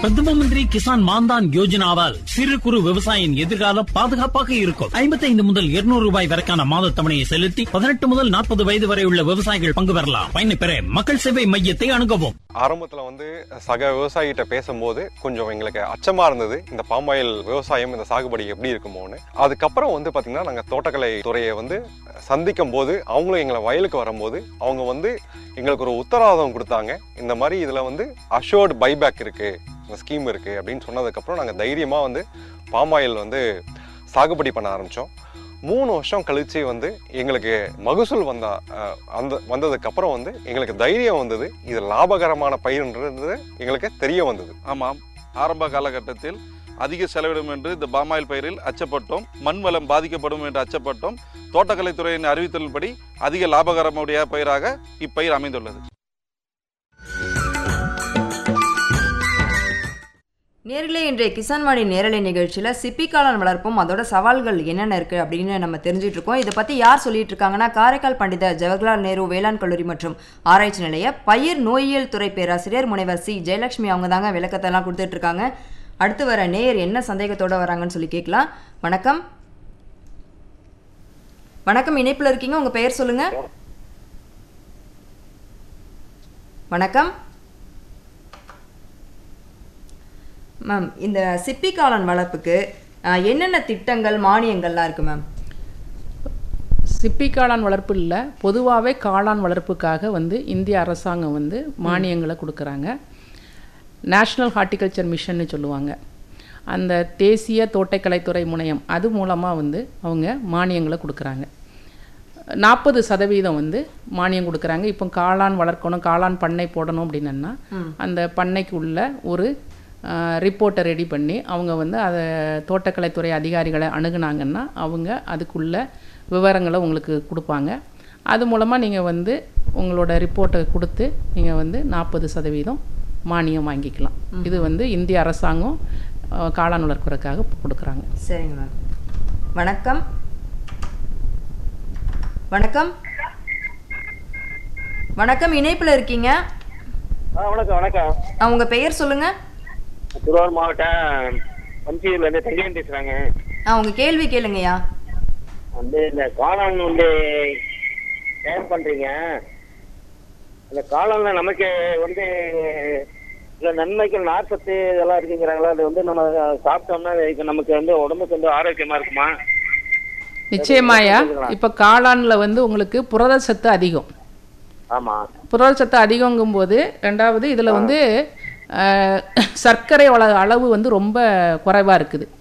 பிரதம மந்திரி கிசான் மான்தான் யோஜனாவால் சிறு குறு விவசாயியின் எதிர்காலம் பாதுகாப்பாக இருக்கும் ஐம்பத்தைந்து முதல் இருநூறு ரூபாய் வரைக்கான மாத தவணையை செலுத்தி பதினெட்டு முதல் நாற்பது வயது வரை உள்ள விவசாயிகள் பங்கு பெறலாம் பயனை பெற மக்கள் சேவை மையத்தை அணுகவும் ஆரம்பத்தில் வந்து சக விவசாயிகிட்ட பேசும்போது கொஞ்சம் எங்களுக்கு அச்சமாக இருந்தது இந்த பாமாயில் விவசாயம் இந்த சாகுபடி எப்படி இருக்குமோன்னு அதுக்கப்புறம் வந்து பார்த்திங்கன்னா நாங்கள் தோட்டக்கலை துறையை வந்து சந்திக்கும் போது அவங்களும் எங்களை வயலுக்கு வரும்போது அவங்க வந்து எங்களுக்கு ஒரு உத்தரவாதம் கொடுத்தாங்க இந்த மாதிரி இதில் வந்து அஷோர்டு பைபேக் இருக்குது இந்த ஸ்கீம் இருக்குது அப்படின்னு சொன்னதுக்கப்புறம் நாங்கள் தைரியமாக வந்து பாமாயில் வந்து சாகுபடி பண்ண ஆரம்பித்தோம் மூணு வருஷம் கழிச்சு வந்து எங்களுக்கு மகசூல் வந்த அஹ், அந்த வந்ததுக்கு அப்புறம் வந்து எங்களுக்கு தைரியம் வந்தது இது லாபகரமான பயிர்ன்றது எங்களுக்கு தெரிய வந்தது ஆமாம் ஆரம்ப காலகட்டத்தில் அதிக செலவிடும் என்று இந்த பாமாயில் பயிரில் அச்சப்பட்டோம் மண் வளம் பாதிக்கப்படும் என்று அச்சப்பட்டோம் தோட்டக்கலைத்துறையின் அறிவித்தலின்படி அதிக லாபகரமுடைய பயிராக இப்பயிர் அமைந்துள்ளது நேரிலே இன்றைய கிசான் வாணி நேரலை நிகழ்ச்சியில் சிப்பி காளான் வளர்ப்பும் அதோட சவால்கள் என்னென்ன இருக்குது அப்படின்னு நம்ம தெரிஞ்சுட்டு இருக்கோம் இதை பற்றி யார் சொல்லிட்டு இருக்காங்கன்னா காரைக்கால் பண்டித ஜவஹர்லால் நேரு வேளாண் கல்லூரி மற்றும் ஆராய்ச்சி நிலைய பயிர் நோயியல் துறை பேராசிரியர் முனைவர் சி ஜெயலட்சுமி அவங்க தாங்க விளக்கத்தெல்லாம் கொடுத்துட்டு இருக்காங்க அடுத்து வர நேயர் என்ன சந்தேகத்தோட வராங்கன்னு சொல்லி கேட்கலாம் வணக்கம் வணக்கம் இணைப்பில் இருக்கீங்க உங்கள் பெயர் சொல்லுங்க வணக்கம் மேம் இந்த சிப்பி காளான் வளர்ப்புக்கு அஹ், என்னென்ன திட்டங்கள் மானியங்கள்லாம் இருக்கு மேம் சிப்பி காளான் வளர்ப்பு இல்லை பொதுவாகவே காளான் வளர்ப்புக்காக வந்து இந்திய அரசாங்கம் வந்து மானியங்களை கொடுக்குறாங்க நேஷ்னல் ஹார்ட்டிகல்ச்சர் மிஷன்னு சொல்லுவாங்க அந்த தேசிய தோட்டக்கலைத்துறை முனையம் அது மூலமாக வந்து அவங்க மானியங்களை கொடுக்குறாங்க நாற்பது சதவீதம் வந்து மானியம் கொடுக்குறாங்க இப்போ காளான் வளர்க்கணும் காளான் பண்ணை போடணும் அப்படின்னா அந்த பண்ணைக்கு உள்ள ஒரு ரிப்போர்ட்டை ரெடி பண்ணி அவங்க வந்து அதை தோட்டக்கலைத்துறை அதிகாரிகளை அணுகுனாங்கன்னா அவங்க அதுக்குள்ள விவரங்களை உங்களுக்கு கொடுப்பாங்க அது மூலமாக நீங்கள் வந்து உங்களோட ரிப்போர்ட்டை கொடுத்து நீங்கள் வந்து நாற்பது சதவீதம் மானியம் வாங்கிக்கலாம் இது வந்து இந்திய அரசாங்கம் அஹ், காளான் வளர்க்குறதுக்காக கொடுக்குறாங்க சரிங்க மேம் வணக்கம் வணக்கம் வணக்கம் இணைப்பில் இருக்கீங்க ஆ வணக்கம் வணக்கம் அஹ், உங்க பெயர் சொல்லுங்க திருவாரூர் மாவட்டம் பஞ்சியூர்ல இருந்து தங்கையன் பேசுறாங்க அஹ், உங்க கேள்வி கேளுங்கய்யா வந்து இந்த காளான் வந்து தயார் பண்றீங்க அந்த காளான்ல நமக்கு வந்து சில நன்மைகள் நார்ச்சத்து இதெல்லாம் இருக்குங்கிறாங்களா அது வந்து நம்ம சாப்பிட்டோம்னா இது நமக்கு வந்து உடம்புக்கு வந்து ஆரோக்கியமா இருக்குமா நிச்சயமாயா இப்போ காளானில் வந்து உங்களுக்கு புரத சத்து அதிகம் ஆமா புரத சத்து அதிகங்கும்போது ரெண்டாவது இதில் வந்து அஹ், சர்க்கரை அள அளவு வந்து ரொம்ப குறைவாக இருக்குது